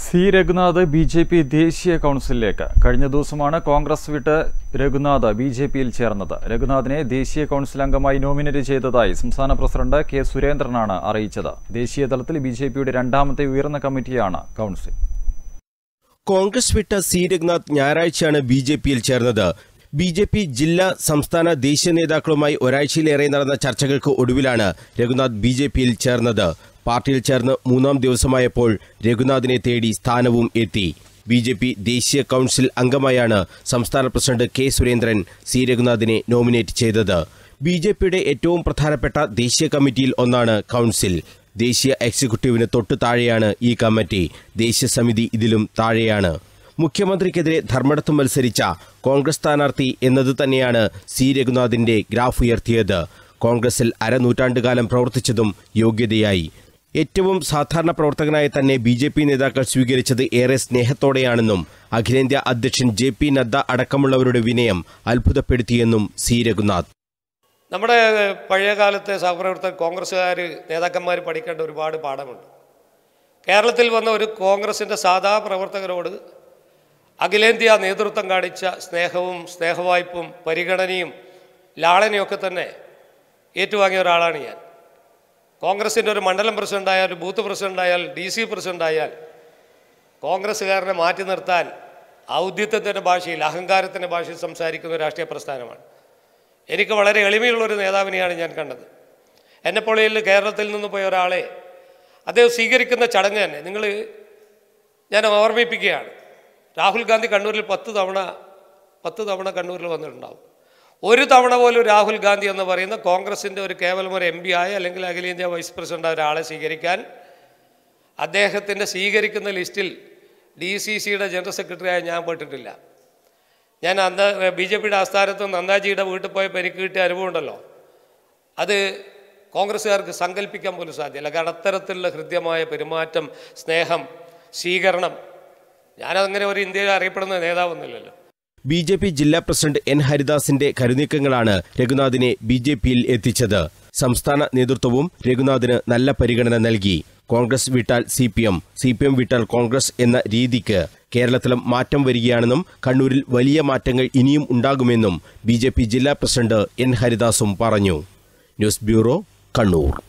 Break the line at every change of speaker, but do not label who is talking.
C Raghunath B J P ദേശീയ കൗൺസിലിലേക്ക് കഴിഞ്ഞ ദിവസമാണ് കോൺഗ്രസ് വിട്ട് രഘുനാഥ് ബി ജെ പിയിൽ ചേർന്നത് രഘുനാഥിനെ ദേശീയ കൗൺസിൽ അംഗമായി നോമിനേറ്റ് ചെയ്തതായി സംസ്ഥാന പ്രസിഡന്റ് കെ സുരേന്ദ്രനാണ് അറിയിച്ചത് ദേശീയ തലത്തിൽ ബി ജെ പിയുടെ രണ്ടാമത്തെ ഉയർന്ന കമ്മിറ്റിയാണ് കൗൺസിൽ
കോൺഗ്രസ് വിട്ട സി രഘുനാഥ് ഞായറാഴ്ചയാണ് ബി ജെ പിയിൽ ചേർന്നത് ബി ജെ പി ജില്ലാ സംസ്ഥാന ദേശീയ നേതാക്കളുമായി ഒരാഴ്ചയിലേറെ നടന്ന ചർച്ചകൾക്ക് ഒടുവിലാണ് രഘുനാഥ് ബി ജെ പിയിൽ ചേർന്നത് പാർട്ടിയിൽ ചേർന്ന് മൂന്നാം ദിവസമായപ്പോൾ രഘുനാഥിനെ തേടി സ്ഥാനവും എത്തി ബി ജെ പി ദേശീയ കൗൺസിൽ അംഗമായാണ് സംസ്ഥാന പ്രസിഡന്റ് കെ സുരേന്ദ്രൻ സി രഘുനാഥിനെ നോമിനേറ്റ് ചെയ്തത് ബി ജെ പിയുടെ ഏറ്റവും പ്രധാനപ്പെട്ട ദേശീയ കമ്മിറ്റിയിൽ ഒന്നാണ് കൗൺസിൽ ദേശീയ എക്സിക്യൂട്ടീവിന് തൊട്ടു താഴെയാണ് ഈ കമ്മിറ്റി ദേശീയ സമിതി ഇതിലും താഴെയാണ് മുഖ്യമന്ത്രിക്കെതിരെ ധർമ്മടത്ത് മത്സരിച്ച കോൺഗ്രസ് സ്ഥാനാർത്ഥി എന്നത് തന്നെയാണ് സി രഘുനാഥിന്റെ ഗ്രാഫ് ഉയർത്തിയത് കോൺഗ്രസിൽ അരനൂറ്റാണ്ടുകാലം പ്രവർത്തിച്ചതും യോഗ്യതയായി ഏറ്റവും സാധാരണ പ്രവർത്തകനായി തന്നെ ബി ജെ പി നേതാക്കൾ സ്വീകരിച്ചത് ഏറെ സ്നേഹത്തോടെയാണെന്നും അഖിലേന്ത്യാ അധ്യക്ഷൻ ജെ പി നദ്ദ അടക്കമുള്ളവരുടെ വിനയം അത്ഭുതപ്പെടുത്തിയെന്നും സി രഘുനാഥ്
നമ്മുടെ പഴയ കാലത്തെ സഹപ്രവർത്തകർ കോൺഗ്രസ്സുകാർ നേതാക്കന്മാർ പഠിക്കേണ്ട ഒരുപാട് പാഠമുണ്ട് കേരളത്തിൽ വന്ന ഒരു കോൺഗ്രസിൻ്റെ സാധാ പ്രവർത്തകരോട് അഖിലേന്ത്യാ നേതൃത്വം കാണിച്ച സ്നേഹവും സ്നേഹവായ്പും പരിഗണനയും ലാളനയൊക്കെ തന്നെ ഏറ്റുവാങ്ങിയ ഒരാളാണ് ഞാൻ കോൺഗ്രസിൻ്റെ ഒരു മണ്ഡലം പ്രസിഡൻ്റായാൽ ഒരു ബൂത്ത് പ്രസിഡൻ്റായാൽ ഡി സി പ്രസിഡൻ്റായാൽ കോൺഗ്രസ്സുകാരനെ മാറ്റി നിർത്താൻ ഔദ്യത്വത്തിൻ്റെ ഭാഷയിൽ അഹങ്കാരത്തിൻ്റെ ഭാഷയിൽ സംസാരിക്കുന്ന ഒരു രാഷ്ട്രീയ പ്രസ്ഥാനമാണ് എനിക്ക് വളരെ എളിമയുള്ള ഒരു നേതാവിനെയാണ് ഞാൻ കണ്ടത് എന്നെപ്പോലെയിൽ കേരളത്തിൽ നിന്ന് പോയ ഒരാളെ അദ്ദേഹം സ്വീകരിക്കുന്ന ചടങ്ങ് തന്നെ നിങ്ങൾ ഞാൻ ഓർമ്മിപ്പിക്കുകയാണ് രാഹുൽ ഗാന്ധി കണ്ണൂരിൽ പത്ത് തവണ പത്ത് തവണ കണ്ണൂരിൽ വന്നിട്ടുണ്ടാവും ഒരു തവണ പോലും രാഹുൽ ഗാന്ധി എന്ന് പറയുന്ന കോൺഗ്രസിൻ്റെ ഒരു കേവലം ഒരു എം പി ആയ അല്ലെങ്കിൽ അഖിലേന്ത്യാ വൈസ് പ്രസിഡന്റ് ഒരാളെ സ്വീകരിക്കാൻ അദ്ദേഹത്തിൻ്റെ സ്വീകരിക്കുന്ന ലിസ്റ്റിൽ ഡി സി സിയുടെ ജനറൽ സെക്രട്ടറിയായി ഞാൻ പെട്ടിട്ടില്ല ഞാൻ അന്ന് ബി ജെ പിയുടെ ആസ്ഥാനത്ത് നന്ദാജിയുടെ വീട്ടിൽ പോയപ്പോൾ എനിക്ക് കിട്ടിയ അനുഭവം ഉണ്ടല്ലോ അത് കോൺഗ്രസ്സുകാർക്ക് സങ്കല്പിക്കാൻ പോലും സാധ്യമല്ല കാരണം അത്തരത്തിലുള്ള ഹൃദ്യമായ പെരുമാറ്റം സ്നേഹം സ്വീകരണം ഞാനങ്ങനെ ഒരു ഇന്ത്യയിൽ അറിയപ്പെടുന്ന നേതാവൊന്നുമില്ലല്ലോ
ബി ജെ പി ജില്ലാ പ്രസിഡന്റ് എൻ ഹരിദാസിന്റെ കരുനീക്കങ്ങളാണ് രഘുനാഥിനെ ബി ജെ പിയിൽ എത്തിച്ചത് സംസ്ഥാന നേതൃത്വവും രഘുനാഥിന് നല്ല പരിഗണന നൽകി കോൺഗ്രസ് വിട്ടാൽ C P M C P M വിട്ടാൽ കോൺഗ്രസ് എന്ന രീതിക്ക് കേരളത്തിലും മാറ്റം വരികയാണെന്നും കണ്ണൂരിൽ വലിയ മാറ്റങ്ങൾ ഇനിയും ഉണ്ടാകുമെന്നും ബി ജില്ലാ പ്രസിഡന്റ് എൻ ഹരിദാസും പറഞ്ഞു ന്യൂസ് ബ്യൂറോ കണ്ണൂർ